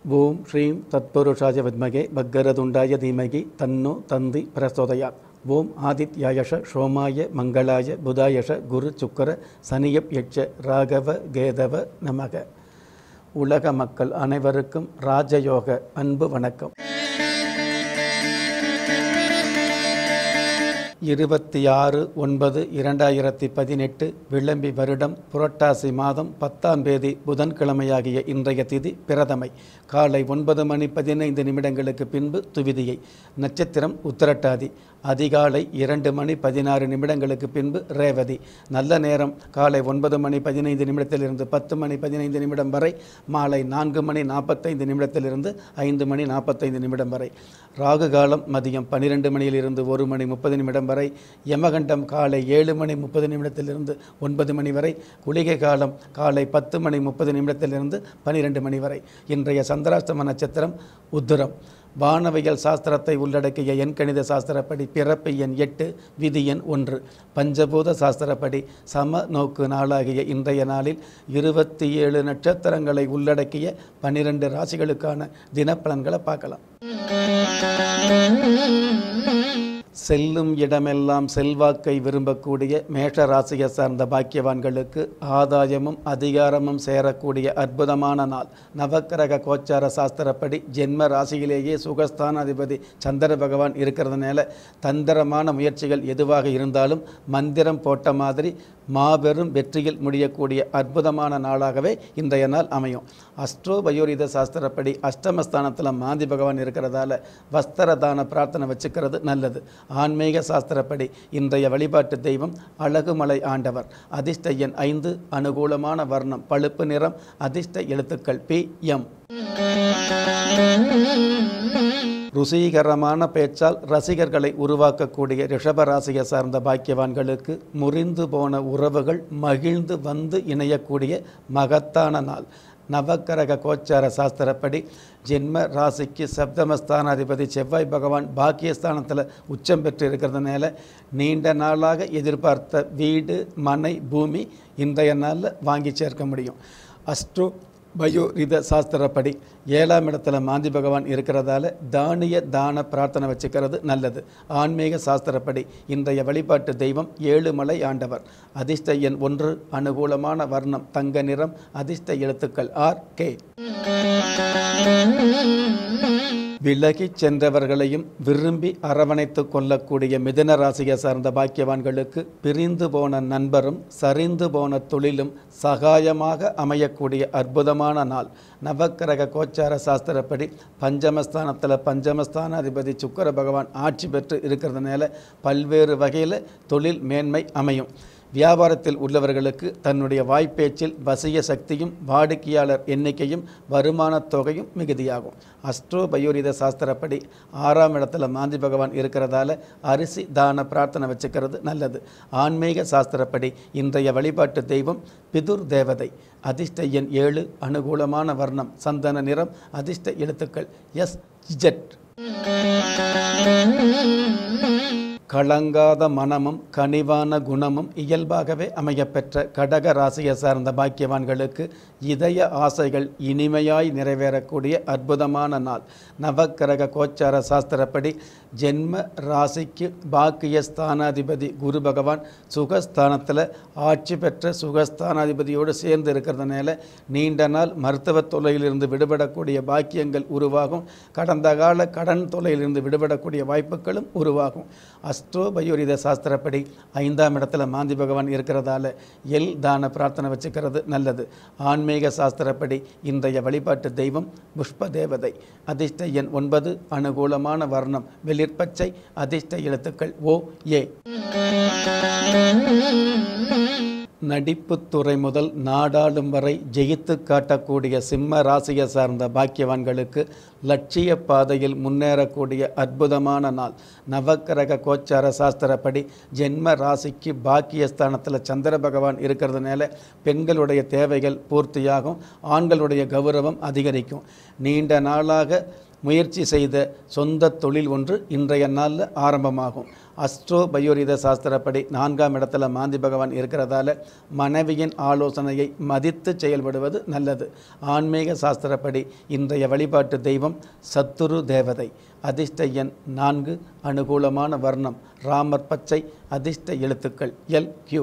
ஓம் ஸ்ரீம் தத்புருஷாய வித்மகே பக்கரதுண்டாய தீமகி தன்னு தந்தி பிரசோதயாத் ஓம் ஆதித்யாயஷ சோமாய மங்களாய புதாயஷ குரு சுக்கர சனியப் யட்ச ராகவ கேதவ நமக உலக மக்கள் அனைவருக்கும் ராஜயோக அன்பு வணக்கம் இருபத்தி ஆறு ஒன்பது இரண்டாயிரத்தி பதினெட்டு விளம்பி வருடம் புரட்டாசி மாதம் பத்தாம் தேதி புதன்கிழமையாகிய இன்றைய திதி பிரதமை காலை ஒன்பது மணி பதினைந்து நிமிடங்களுக்கு பின்பு துவிதியை நட்சத்திரம் உத்திரட்டாதி அதிகாலை இரண்டு மணி பதினாறு நிமிடங்களுக்கு பின்பு ரேவதி நல்ல நேரம் காலை ஒன்பது மணி பதினைந்து நிமிடத்திலிருந்து பத்து மணி பதினைந்து நிமிடம் வரை மாலை நான்கு மணி நாற்பத்தைந்து நிமிடத்திலிருந்து ஐந்து மணி நாற்பத்தைந்து நிமிடம் வரை ராகு காலம் மதியம் பன்னிரெண்டு மணியிலிருந்து ஒரு மணி முப்பது நிமிடம் வரை யமகண்டம் காலை ஏழு மணி முப்பது நிமிடத்திலிருந்து ஒன்பது மணி வரை குளிகை காலம் காலை பத்து மணி முப்பது நிமிடத்திலிருந்து பன்னிரெண்டு மணி வரை இன்றைய சந்திராஷ்டம நட்சத்திரம் உத்திரம் வானவியல் சாஸ்திரத்தை உள்ளடக்கிய எண்கணித சாஸ்திரப்படி பிறப்பு எண் எட்டு விதி எண் ஒன்று பஞ்சபூத சாஸ்திரப்படி சம நோக்கு நாளாகிய இன்றைய நாளில் இருபத்தி ஏழு நட்சத்திரங்களை உள்ளடக்கிய பன்னிரெண்டு ராசிகளுக்கான தினப்பலன்களை பார்க்கலாம் செல்லும் இடமெல்லாம் செல்வாக்கை விரும்பக்கூடிய மேஷ ராசியை சார்ந்த பாக்கியவான்களுக்கு ஆதாயமும் அதிகாரமும் சேரக்கூடிய அற்புதமான நாள் நவக்கிரக கோச்சார சாஸ்திரப்படி ஜென்ம ராசியிலேயே சுகஸ்தானாதிபதி சந்திர பகவான் இருக்கிறதுனால தந்திரமான முயற்சிகள் எதுவாக இருந்தாலும் மந்திரம் போட்ட மாதிரி மாபெரும் வெற்றியில் முடியக்கூடிய அற்புதமான நாளாகவே இன்றைய நாள் அமையும் அஸ்ட்ரோ பயோரித சாஸ்திரப்படி அஷ்டமஸ்தானத்தில் மாந்தி பகவான் இருக்கிறதால வஸ்திர தான பிரார்த்தனை வச்சுக்கிறது நல்லது ஆன்மீக சாஸ்திரப்படி இன்றைய வழிபாட்டு தெய்வம் அழகுமலை ஆண்டவர் அதிர்ஷ்ட எண் ஐந்து அனுகூலமான வர்ணம் பழுப்பு நிறம் அதிர்ஷ்ட எழுத்துக்கள் பி எம் ருசிகரமான பேச்சால் ரசிகர்களை உருவாக்கக்கூடிய ரிஷபராசியை சார்ந்த பாக்கியவான்களுக்கு முறிந்து போன உறவுகள் மகிழ்ந்து வந்து இணையக்கூடிய மகத்தான நாள் நவக்கரக கோச்சார சாஸ்திரப்படி ஜென்ம ராசிக்கு சப்தமஸ்தானாதிபதி செவ்வாய் பகவான் பாக்கியஸ்தானத்தில் உச்சம் பெற்று இருக்கிறதுனால நீண்ட நாளாக எதிர்பார்த்த வீடு மனை பூமி இன்றைய நாளில் வாங்கி சேர்க்க முடியும் அஸ்ட்ரோ பயோரித சாஸ்திரப்படி ஏழாம் இடத்துல மாந்தி பகவான் இருக்கிறதால தானிய தான பிரார்த்தனை வச்சுக்கிறது நல்லது ஆன்மீக சாஸ்திரப்படி இன்றைய வழிபாட்டு தெய்வம் ஏழுமலை ஆண்டவர் அதிர்ஷ்ட எண் ஒன்று அனுகூலமான வர்ணம் தங்க நிறம் அதிர்ஷ்ட எழுத்துக்கள் ஆர் கே விலகிச் சென்றவர்களையும் விரும்பி அரவணைத்து கொள்ளக்கூடிய மிதன ராசியை சார்ந்த பாக்கியவான்களுக்கு பிரிந்து போன நண்பரும் சரிந்து போன தொழிலும் சகாயமாக அமையக்கூடிய அற்புதமான நாள் நவக்கிரக கோச்சார சாஸ்திரப்படி பஞ்சமஸ்தானத்தில் பஞ்சமஸ்தானாதிபதி சுக்கர பகவான் ஆட்சி பெற்று இருக்கிறதுனால பல்வேறு வகையில் தொழில் மேன்மை அமையும் வியாபாரத்தில் உள்ளவர்களுக்கு தன்னுடைய வாய்ப்பேச்சில் வசிய சக்தியும் வாடிக்கையாளர் எண்ணிக்கையும் வருமானத் தொகையும் மிகுதியாகும் அஸ்ட்ரோ பயோரித சாஸ்திரப்படி ஆறாம் இடத்துல மாந்தி பகவான் இருக்கிறதால அரிசி தான பிரார்த்தனை வச்சுக்கிறது நல்லது ஆன்மீக சாஸ்திரப்படி இன்றைய வழிபாட்டு தெய்வம் பிதுர் தேவதை அதிர்ஷ்ட எண் ஏழு அனுகூலமான வர்ணம் சந்தன நிறம் அதிர்ஷ்ட எழுத்துக்கள் எஸ் ஜெட் கலங்காத மனமும் கனிவான குணமும் இயல்பாகவே அமையப்பெற்ற கடக ராசியை சார்ந்த பாக்கியவான்களுக்கு இதய ஆசைகள் இனிமையாய் நிறைவேறக்கூடிய அற்புதமான நாள் நவக்கிரக கோச்சார சாஸ்திரப்படி ஜென்ம ராசிக்கு பாக்கிய ஸ்தானாதிபதி குரு பகவான் சுகஸ்தானத்தில் ஆட்சி பெற்ற சுகஸ்தானாதிபதியோடு சேர்ந்து இருக்கிறதுனால நீண்ட நாள் மருத்துவ தொல்லையிலிருந்து விடுபடக்கூடிய பாக்கியங்கள் உருவாகும் கடந்த கால கடன் தொல்லையிலிருந்து விடுபடக்கூடிய வாய்ப்புகளும் உருவாகும் அஸ்ட்ரோ பயோரித சாஸ்திரப்படி ஐந்தாம் இடத்துல மாந்தி பகவான் இருக்கிறதால எல் தான பிரார்த்தனை வச்சுக்கிறது நல்லது ஆன்மீக சாஸ்திரப்படி இன்றைய வழிபாட்டு தெய்வம் புஷ்ப தேவதை அதிர்ஷ்ட எண் ஒன்பது அனுகூலமான வர்ணம் வெளிர்பச்சை அதிர்ஷ்ட எழுத்துக்கள் ஓ ஏ நடிப்புத்துறை முதல் நாடாளும் வரை ஜெயித்து காட்டக்கூடிய சிம்ம ராசியை சார்ந்த பாக்கியவான்களுக்கு லட்சிய பாதையில் முன்னேறக்கூடிய அற்புதமான நாள் நவக்கிரக கோச்சார சாஸ்திரப்படி ஜென்ம ராசிக்கு பாக்கியஸ்தானத்தில் சந்திர பகவான் இருக்கிறதுனால பெண்களுடைய தேவைகள் பூர்த்தியாகும் ஆண்களுடைய கௌரவம் அதிகரிக்கும் நீண்ட நாளாக முயற்சி செய்த சொந்த தொழில் ஒன்று இன்றைய நாளில் ஆரம்பமாகும் அஸ்ட்ரோ பயோரித சாஸ்திரப்படி நான்காம் இடத்துல மாந்தி பகவான் இருக்கிறதால மனைவியின் ஆலோசனையை மதித்து செயல்படுவது நல்லது ஆன்மீக சாஸ்திரப்படி இன்றைய வழிபாட்டு தெய்வம் சத்துரு தேவதை அதிர்ஷ்ட எண் நான்கு அனுகூலமான வர்ணம் ராமர் பச்சை அதிர்ஷ்ட எழுத்துக்கள் எல் கியூ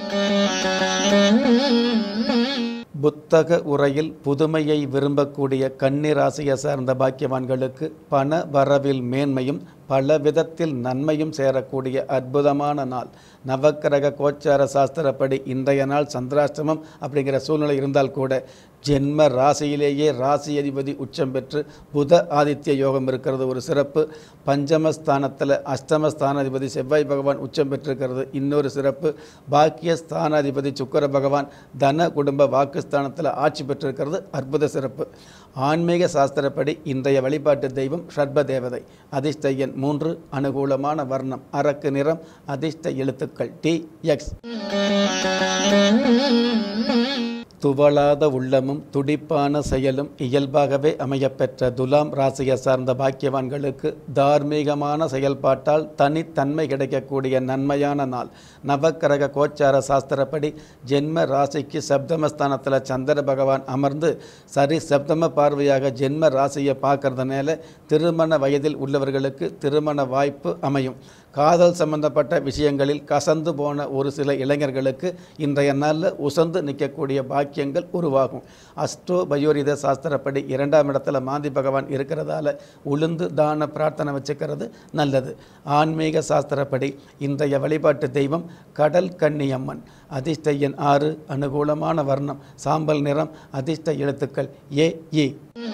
புத்தக உரையில் புதுமையை விரும்பக்கூடிய கன்னிராசியை சார்ந்த பாக்கியவான்களுக்கு பண வரவில் மேன்மையும் பல விதத்தில் நன்மையும் சேரக்கூடிய அற்புதமான நாள் நவக்கிரக கோச்சார சாஸ்திரப்படி இன்றைய நாள் சந்திராஷ்டமம் அப்படிங்கிற சூழ்நிலை இருந்தால் கூட ஜென்ம ராசியிலேயே ராசி அதிபதி உச்சம் பெற்று புத ஆதித்ய யோகம் இருக்கிறது ஒரு சிறப்பு பஞ்சமஸ்தானத்தில் அஷ்டமஸ்தானாதிபதி செவ்வாய் பகவான் உச்சம் பெற்றிருக்கிறது இன்னொரு சிறப்பு பாக்கிய ஸ்தானாதிபதி சுக்கர பகவான் தன குடும்ப வாக்குஸ்தானத்தில் ஆட்சி பெற்றிருக்கிறது அற்புத சிறப்பு ஆன்மீக சாஸ்திரப்படி இன்றைய வழிபாட்டு தெய்வம் ஷர்ப தேவதை அதிர்ஷ்ட எண் மூன்று அனுகூலமான வர்ணம் அரக்கு நிறம் அதிர்ஷ்ட எழுத்துக்கள் டி எக்ஸ் துவளாத உள்ளமும் துடிப்பான செயலும் இயல்பாகவே அமையப்பெற்ற துலாம் ராசியை சார்ந்த பாக்கியவான்களுக்கு தார்மீகமான செயல்பாட்டால் தனித்தன்மை கிடைக்கக்கூடிய நன்மையான நாள் நவக்கிரக கோச்சார சாஸ்திரப்படி ஜென்ம ராசிக்கு சப்தமஸ்தானத்தில் சந்திர பகவான் அமர்ந்து சரி சப்தம பார்வையாக ஜென்ம ராசியை பார்க்கறதுனால திருமண வயதில் உள்ளவர்களுக்கு திருமண வாய்ப்பு அமையும் காதல் சம்பந்தப்பட்ட விஷயங்களில் கசந்து போன ஒரு சில இளைஞர்களுக்கு இன்றைய நாளில் உசந்து நிற்கக்கூடிய பாக்கியங்கள் உருவாகும் அஸ்ட்ரோ பயோரித சாஸ்திரப்படி இரண்டாம் இடத்துல மாந்தி பகவான் இருக்கிறதால உளுந்து தான பிரார்த்தனை வச்சுக்கிறது நல்லது ஆன்மீக சாஸ்திரப்படி இன்றைய வழிபாட்டு தெய்வம் கடல் கன்னியம்மன் அதிர்ஷ்ட எண் ஆறு அனுகூலமான வர்ணம் சாம்பல் நிறம் அதிர்ஷ்ட எழுத்துக்கள் ஏ இ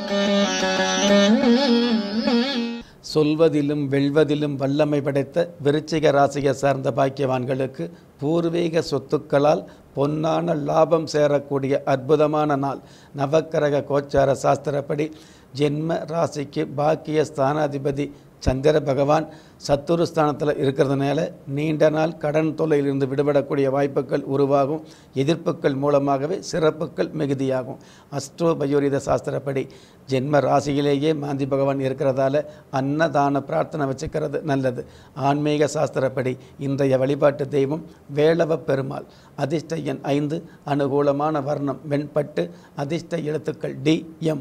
சொல்வதிலும் வெல்வதிலும் வல்லமை படைத்த விருச்சிக ராசியை சார்ந்த பாக்கியவான்களுக்கு பூர்வீக சொத்துக்களால் பொன்னான லாபம் சேரக்கூடிய அற்புதமான நாள் நவக்கிரக கோச்சார சாஸ்திரப்படி ஜென்ம ராசிக்கு பாக்கிய ஸ்தானாதிபதி சந்திர பகவான் சத்துரு ஸ்தானத்தில் இருக்கிறதுனால நீண்ட நாள் கடன் தொல்லையிலிருந்து விடுபடக்கூடிய வாய்ப்புகள் உருவாகும் எதிர்ப்புகள் மூலமாகவே சிறப்புகள் மிகுதியாகும் அஸ்ட்ரோ பயோரித சாஸ்திரப்படி ஜென்ம ராசியிலேயே மாந்தி பகவான் இருக்கிறதால அன்னதான பிரார்த்தனை வச்சுக்கிறது நல்லது ஆன்மீக சாஸ்திரப்படி இன்றைய வழிபாட்டு தெய்வம் வேளவ பெருமாள் அதிர்ஷ்ட எண் ஐந்து அனுகூலமான வர்ணம் வெண்பட்டு அதிர்ஷ்ட எழுத்துக்கள் டி எம்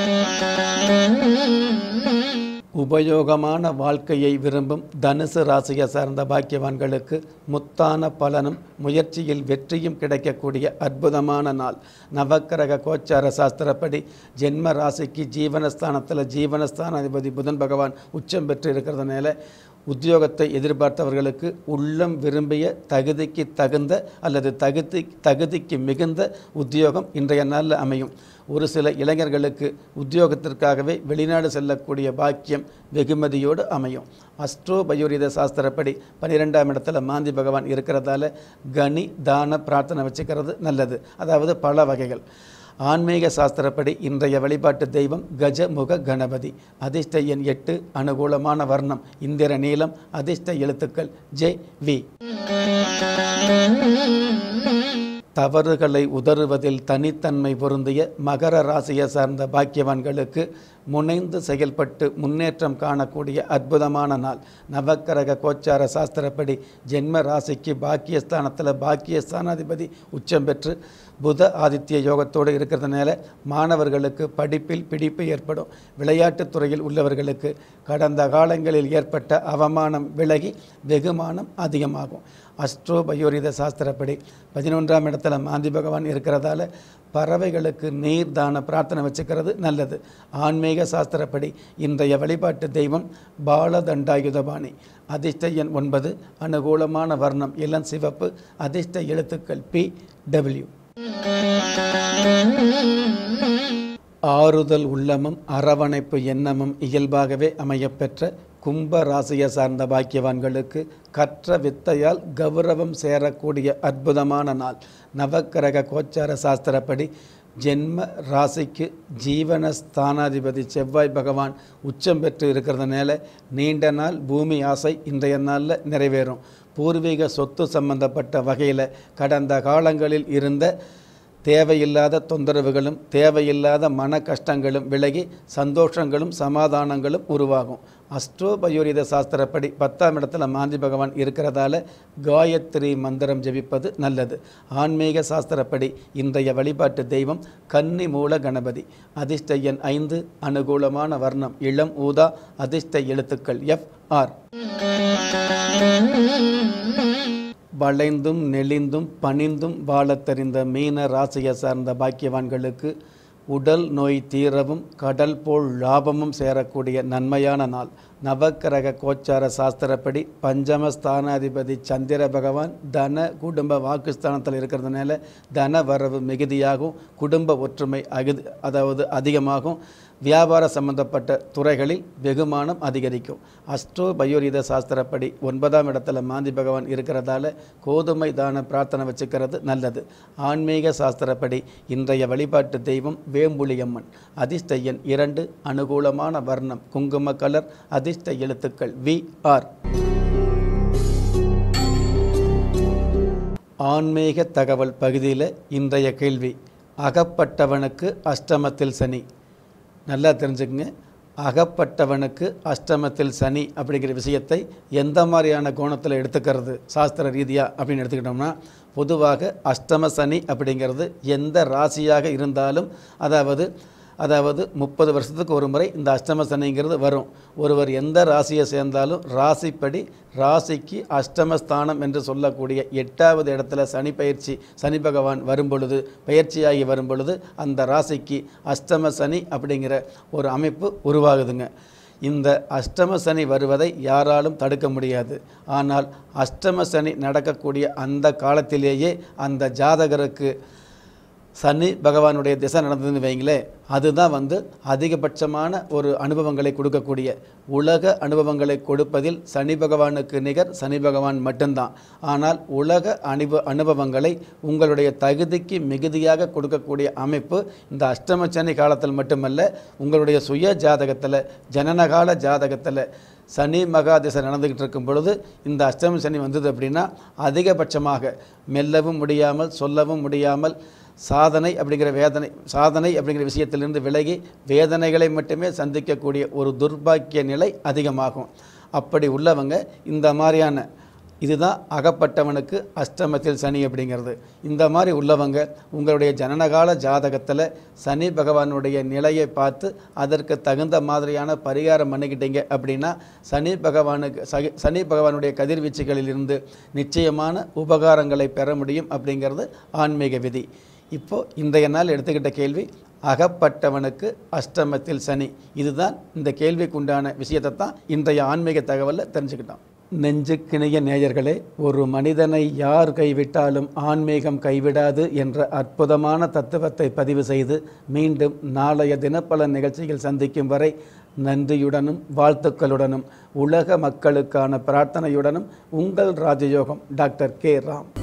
உபயோகமான வாழ்க்கையை விரும்பும் தனுசு ராசியை சார்ந்த பாக்கியவான்களுக்கு முத்தான பலனும் முயற்சியில் வெற்றியும் கிடைக்கக்கூடிய அற்புதமான நாள் நவக்கிரக கோச்சார சாஸ்திரப்படி ஜென்ம ராசிக்கு ஜீவனஸ்தானத்தில் ஜீவனஸ்தானாதிபதி புதன் பகவான் உச்சம் பெற்று இருக்கிறதுனால உத்தியோகத்தை எதிர்பார்த்தவர்களுக்கு உள்ளம் விரும்பிய தகுதிக்கு தகுந்த அல்லது தகுதி தகுதிக்கு மிகுந்த உத்தியோகம் இன்றைய நாளில் அமையும் ஒரு சில இளைஞர்களுக்கு உத்தியோகத்திற்காகவே வெளிநாடு செல்லக்கூடிய பாக்கியம் வெகுமதியோடு அமையும் அஸ்ட்ரோ பயோரித சாஸ்திரப்படி பன்னிரெண்டாம் இடத்துல மாந்தி பகவான் இருக்கிறதால கனி தான பிரார்த்தனை வச்சுக்கிறது நல்லது அதாவது பல வகைகள் ஆன்மீக சாஸ்திரப்படி இன்றைய வழிபாட்டு தெய்வம் கஜமுக கணபதி அதிர்ஷ்ட எண் எட்டு அனுகூலமான வர்ணம் இந்திர நீலம் அதிர்ஷ்ட எழுத்துக்கள் ஜே வி தவறுகளை உதறுவதில் தனித்தன்மை பொருந்திய மகர ராசியை சார்ந்த பாக்கியவான்களுக்கு முனைந்து செயல்பட்டு முன்னேற்றம் காணக்கூடிய அற்புதமான நாள் நவக்கிரக கோச்சார சாஸ்திரப்படி ஜென்ம ராசிக்கு பாக்கியஸ்தானத்தில் பாக்கியஸ்தானாதிபதி உச்சம் பெற்று புத ஆதித்ய யோகத்தோடு இருக்கிறதுனால மாணவர்களுக்கு படிப்பில் பிடிப்பு ஏற்படும் விளையாட்டுத் துறையில் உள்ளவர்களுக்கு கடந்த காலங்களில் ஏற்பட்ட அவமானம் விலகி வெகுமானம் அதிகமாகும் அஸ்ட்ரோ பயோரித சாஸ்திரப்படி பதினொன்றாம் இடத்துல மாந்தி பகவான் இருக்கிறதால பறவைகளுக்கு நீர் தான பிரார்த்தனை வச்சுக்கிறது நல்லது ஆன்மீக சாஸ்திரப்படி இன்றைய வழிபாட்டு தெய்வம் பாலதண்டாயுதபாணி அதிர்ஷ்ட எண் ஒன்பது அனுகூலமான வர்ணம் இளம் சிவப்பு அதிர்ஷ்ட எழுத்துக்கள் பி டபிள்யூ ஆறுதல் உள்ளமும் அரவணைப்பு எண்ணமும் இயல்பாகவே அமையப்பெற்ற கும்ப ராசியை சார்ந்த பாக்கியவான்களுக்கு கற்ற வித்தையால் கௌரவம் சேரக்கூடிய அற்புதமான நாள் நவக்கிரக கோச்சார சாஸ்திரப்படி ஜென்ம ராசிக்கு ஜீவன ஸ்தானாதிபதி செவ்வாய் பகவான் உச்சம் பெற்று இருக்கிறதுனால நீண்ட நாள் பூமி ஆசை இன்றைய நாளில் நிறைவேறும் பூர்வீக சொத்து சம்பந்தப்பட்ட வகையில் கடந்த காலங்களில் இருந்த தேவையில்லாத தொந்தரவுகளும் தேவையில்லாத மன கஷ்டங்களும் விலகி சந்தோஷங்களும் சமாதானங்களும் உருவாகும் அஸ்ட்ரோபயோரித சாஸ்திரப்படி பத்தாம் இடத்துல மாந்தி பகவான் இருக்கிறதால காயத்ரி மந்திரம் ஜெபிப்பது நல்லது ஆன்மீக சாஸ்திரப்படி இன்றைய வழிபாட்டு தெய்வம் கன்னி மூல கணபதி அதிர்ஷ்ட எண் ஐந்து அனுகூலமான வர்ணம் இளம் ஊதா அதிர்ஷ்ட எழுத்துக்கள் எஃப் ஆர் வளைந்தும் நெளிந்தும் பணிந்தும் வாழத் தெரிந்த மீன ராசியை சார்ந்த பாக்கியவான்களுக்கு உடல் நோய் தீரவும் கடல் போல் லாபமும் சேரக்கூடிய நன்மையான நாள் நவக்கிரக கோச்சார சாஸ்திரப்படி பஞ்சம ஸ்தானாதிபதி சந்திர பகவான் தன குடும்ப வாக்குஸ்தானத்தில் இருக்கிறதுனால தன வரவு மிகுதியாகும் குடும்ப ஒற்றுமை அகிது அதாவது அதிகமாகும் வியாபார சம்பந்தப்பட்ட துறைகளில் வெகுமானம் அதிகரிக்கும் அஸ்ட்ரோ பயோரித சாஸ்திரப்படி ஒன்பதாம் இடத்துல மாந்தி பகவான் இருக்கிறதால கோதுமை தான பிரார்த்தனை வச்சுக்கிறது நல்லது ஆன்மீக சாஸ்திரப்படி இன்றைய வழிபாட்டு தெய்வம் வேம்புலியம்மன் அதிர்ஷ்ட எண் இரண்டு அனுகூலமான வர்ணம் குங்கும கலர் அதிர்ஷ்ட எழுத்துக்கள் வி ஆர் ஆன்மீக தகவல் பகுதியில் இன்றைய கேள்வி அகப்பட்டவனுக்கு அஷ்டமத்தில் சனி நல்லா தெரிஞ்சுக்கங்க அகப்பட்டவனுக்கு அஷ்டமத்தில் சனி அப்படிங்கிற விஷயத்தை எந்த மாதிரியான கோணத்தில் எடுத்துக்கிறது சாஸ்திர ரீதியாக அப்படின்னு எடுத்துக்கிட்டோம்னா பொதுவாக அஷ்டம சனி அப்படிங்கிறது எந்த ராசியாக இருந்தாலும் அதாவது அதாவது முப்பது வருஷத்துக்கு ஒரு முறை இந்த அஷ்டம சனிங்கிறது வரும் ஒருவர் எந்த ராசியை சேர்ந்தாலும் ராசிப்படி ராசிக்கு அஷ்டமஸ்தானம் என்று சொல்லக்கூடிய எட்டாவது இடத்துல சனி பயிற்சி சனி பகவான் வரும் பொழுது பயிற்சியாகி வரும் பொழுது அந்த ராசிக்கு அஷ்டம சனி அப்படிங்கிற ஒரு அமைப்பு உருவாகுதுங்க இந்த அஷ்டம சனி வருவதை யாராலும் தடுக்க முடியாது ஆனால் அஷ்டம சனி நடக்கக்கூடிய அந்த காலத்திலேயே அந்த ஜாதகருக்கு சனி பகவானுடைய திசை நடந்ததுன்னு வைங்களேன் அதுதான் வந்து அதிகபட்சமான ஒரு அனுபவங்களை கொடுக்கக்கூடிய உலக அனுபவங்களை கொடுப்பதில் சனி பகவானுக்கு நிகர் சனி பகவான் மட்டும்தான் ஆனால் உலக அனுப அனுபவங்களை உங்களுடைய தகுதிக்கு மிகுதியாக கொடுக்கக்கூடிய அமைப்பு இந்த அஷ்டம சனி காலத்தில் மட்டுமல்ல உங்களுடைய சுய ஜாதகத்தில் ஜனனகால ஜாதகத்தில் சனி மகாதிசை நடந்துக்கிட்டு இருக்கும் பொழுது இந்த அஷ்டம சனி வந்தது அப்படின்னா அதிகபட்சமாக மெல்லவும் முடியாமல் சொல்லவும் முடியாமல் சாதனை அப்படிங்கிற வேதனை சாதனை அப்படிங்கிற விஷயத்திலிருந்து விலகி வேதனைகளை மட்டுமே சந்திக்கக்கூடிய ஒரு துர்பாக்கிய நிலை அதிகமாகும் அப்படி உள்ளவங்க இந்த மாதிரியான இதுதான் அகப்பட்டவனுக்கு அஷ்டமத்தில் சனி அப்படிங்கிறது இந்த மாதிரி உள்ளவங்க உங்களுடைய ஜனனகால ஜாதகத்தில் சனி பகவானுடைய நிலையை பார்த்து அதற்கு தகுந்த மாதிரியான பரிகாரம் பண்ணிக்கிட்டீங்க அப்படின்னா சனி பகவானுக்கு சகி சனி பகவானுடைய கதிர்வீச்சுகளிலிருந்து நிச்சயமான உபகாரங்களை பெற முடியும் அப்படிங்கிறது ஆன்மீக விதி இப்போ இன்றைய நாள் எடுத்துக்கிட்ட கேள்வி அகப்பட்டவனுக்கு அஷ்டமத்தில் சனி இதுதான் இந்த கேள்விக்குண்டான விஷயத்தை தான் இன்றைய ஆன்மீக தகவலில் தெரிஞ்சுக்கிட்டோம் நெஞ்சுக்கிணைய நேயர்களே ஒரு மனிதனை யார் கைவிட்டாலும் ஆன்மீகம் கைவிடாது என்ற அற்புதமான தத்துவத்தை பதிவு செய்து மீண்டும் நாளைய தினப்பலன் நிகழ்ச்சியில் சந்திக்கும் வரை நன்றியுடனும் வாழ்த்துக்களுடனும் உலக மக்களுக்கான பிரார்த்தனையுடனும் உங்கள் ராஜயோகம் டாக்டர் கே ராம்